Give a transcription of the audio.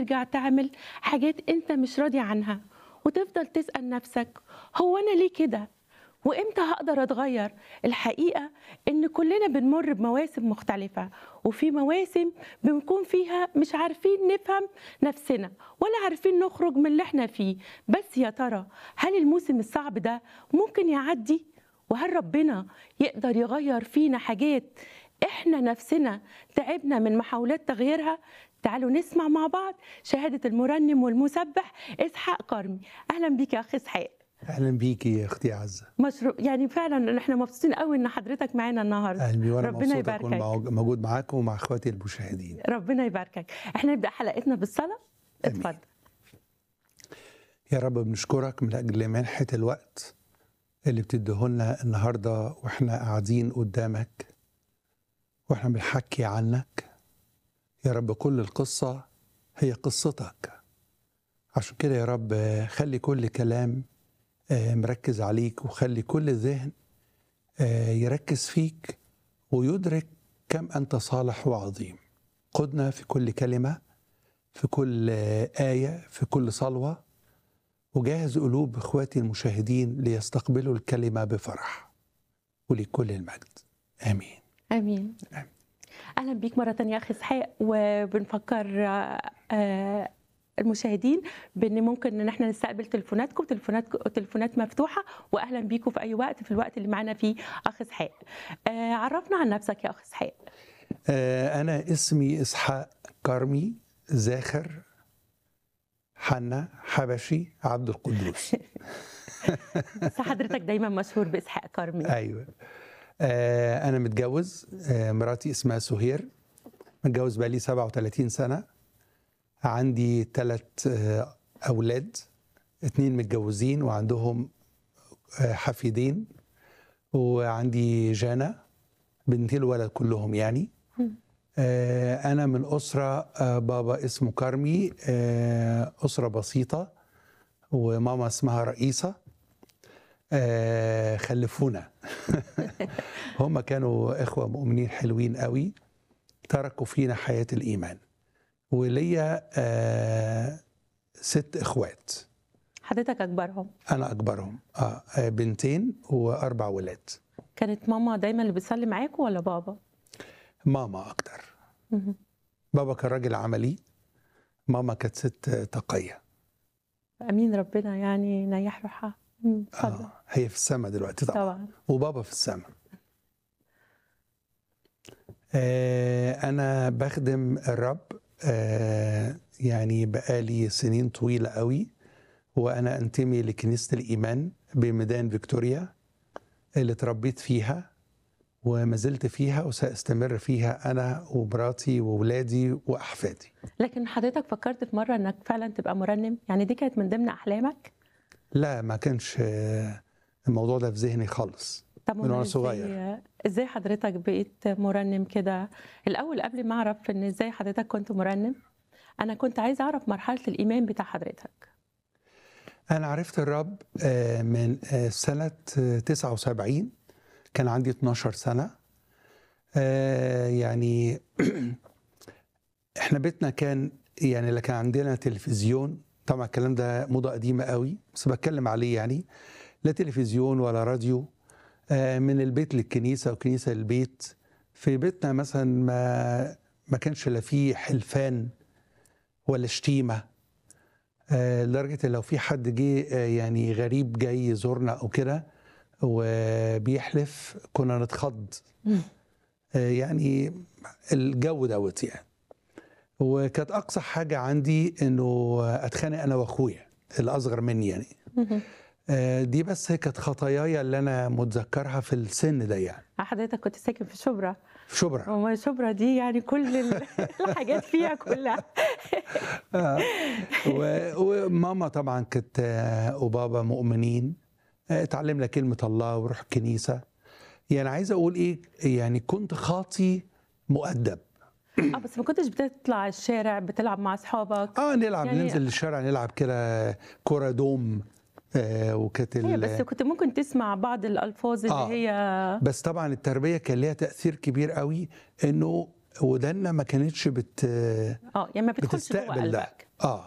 ترجع تعمل حاجات انت مش راضي عنها وتفضل تسأل نفسك هو انا ليه كده وامتى هقدر اتغير الحقيقه ان كلنا بنمر بمواسم مختلفه وفي مواسم بنكون فيها مش عارفين نفهم نفسنا ولا عارفين نخرج من اللي احنا فيه بس يا ترى هل الموسم الصعب ده ممكن يعدي وهل ربنا يقدر يغير فينا حاجات احنا نفسنا تعبنا من محاولات تغييرها تعالوا نسمع مع بعض شهاده المرنم والمسبح اسحاق كرمي اهلا بيك يا اخ اسحاق اهلا بيكي يا اختي عزه مشروع يعني فعلا احنا مبسوطين قوي ان حضرتك معانا النهارده اهلا بي وانا ربنا مبسوط اكون يباركك. مع- موجود معاكم ومع اخواتي المشاهدين ربنا يباركك احنا نبدا حلقتنا بالصلاه آمين. اتفضل يا رب بنشكرك من اجل منحه الوقت اللي بتديهولنا النهارده واحنا قاعدين قدامك واحنا بنحكي عنك يا رب كل القصه هي قصتك عشان كده يا رب خلي كل كلام آه، مركز عليك وخلي كل ذهن آه، يركز فيك ويدرك كم انت صالح وعظيم قدنا في كل كلمه في كل آه، ايه في كل صلوه وجهز قلوب اخواتي المشاهدين ليستقبلوا الكلمه بفرح ولكل المجد امين امين آمين. اهلا بيك مره تانية يا اخي اسحاق وبنفكر آه، آه، المشاهدين بان ممكن ان احنا نستقبل تليفوناتكم تليفونات تليفونات مفتوحه واهلا بيكم في اي وقت في الوقت اللي معانا فيه اخ اسحاق آه، عرفنا عن نفسك يا اخ اسحاق آه، انا اسمي اسحاق كرمي زاخر حنا حبشي عبد القدوس بس حضرتك دايما مشهور باسحاق كرمي ايوه آه انا متجوز آه مراتي اسمها سهير متجوز بقالي 37 سنه عندي ثلاث آه اولاد اتنين متجوزين وعندهم آه حفيدين وعندي جانا بنتين الولد كلهم يعني آه انا من اسره آه بابا اسمه كرمي آه اسره بسيطه وماما اسمها رئيسه آه خلفونا هم كانوا إخوة مؤمنين حلوين قوي تركوا فينا حياة الإيمان وليا آه ست إخوات حضرتك اكبرهم أنا أكبرهم آه آه، بنتين وأربع ولاد كانت ماما دايما اللي بتصلي معاكم ولا بابا ماما أكتر مهم. بابا كان راجل عملي ماما كانت ست تقية امين ربنا يعني ينيح روحها مم، اتفضل آه هي في السماء دلوقتي طبعا طبعا وبابا في السماء آه أنا بخدم الرب آه يعني بقالي سنين طويلة قوي وأنا أنتمي لكنيسة الإيمان بميدان فيكتوريا اللي اتربيت فيها وما زلت فيها وسأستمر فيها أنا ومراتي وولادي وأحفادي لكن حضرتك فكرت في مره انك فعلا تبقى مرنم يعني دي كانت من ضمن احلامك لا ما كانش آه، الموضوع ده في ذهني خالص طب من وأنا أمال صغير. ازاي ازاي حضرتك بقيت مرنم كده الاول قبل ما اعرف ان ازاي حضرتك كنت مرنم انا كنت عايزه اعرف مرحله الايمان بتاع حضرتك أنا عرفت الرب آه، من آه، سنة آه، 79 كان عندي 12 سنة آه، يعني احنا بيتنا كان يعني لا كان عندنا تلفزيون طبعا الكلام ده موضة قديمة قوي بس بتكلم عليه يعني لا تلفزيون ولا راديو آه، من البيت للكنيسة وكنيسة للبيت في بيتنا مثلا ما ما كانش لا فيه حلفان ولا شتيمه آه، لدرجه إن لو في حد جه آه، يعني غريب جاي يزورنا او كده وبيحلف كنا نتخض مم. آه، يعني الجو دوت يعني وكانت اقصى حاجه عندي انه اتخانق انا واخويا الاصغر مني يعني مهم. آه، دي بس كانت خطاياي اللي انا متذكرها في السن ده يعني حضرتك كنت ساكن في شبرا في شبرا وما شبرا دي يعني كل ال- الحاجات فيها كلها آه. و- وماما طبعا كانت آه، وبابا مؤمنين آه، اتعلمنا كلمة الله وروح الكنيسة يعني عايز أقول إيه يعني كنت خاطي مؤدب اه بس ما كنتش بتطلع الشارع بتلعب مع اصحابك اه نلعب يعني- يعني ننزل الشارع نلعب كده كرة دوم آه وكانت هي ال- بس كنت ممكن تسمع بعض الالفاظ اللي آه. هي بس طبعا التربية كان ليها تأثير كبير قوي إنه ودنا ما كانتش بت اه يعني ما بتدخلش جوه بتستقبل ده. قلبك اه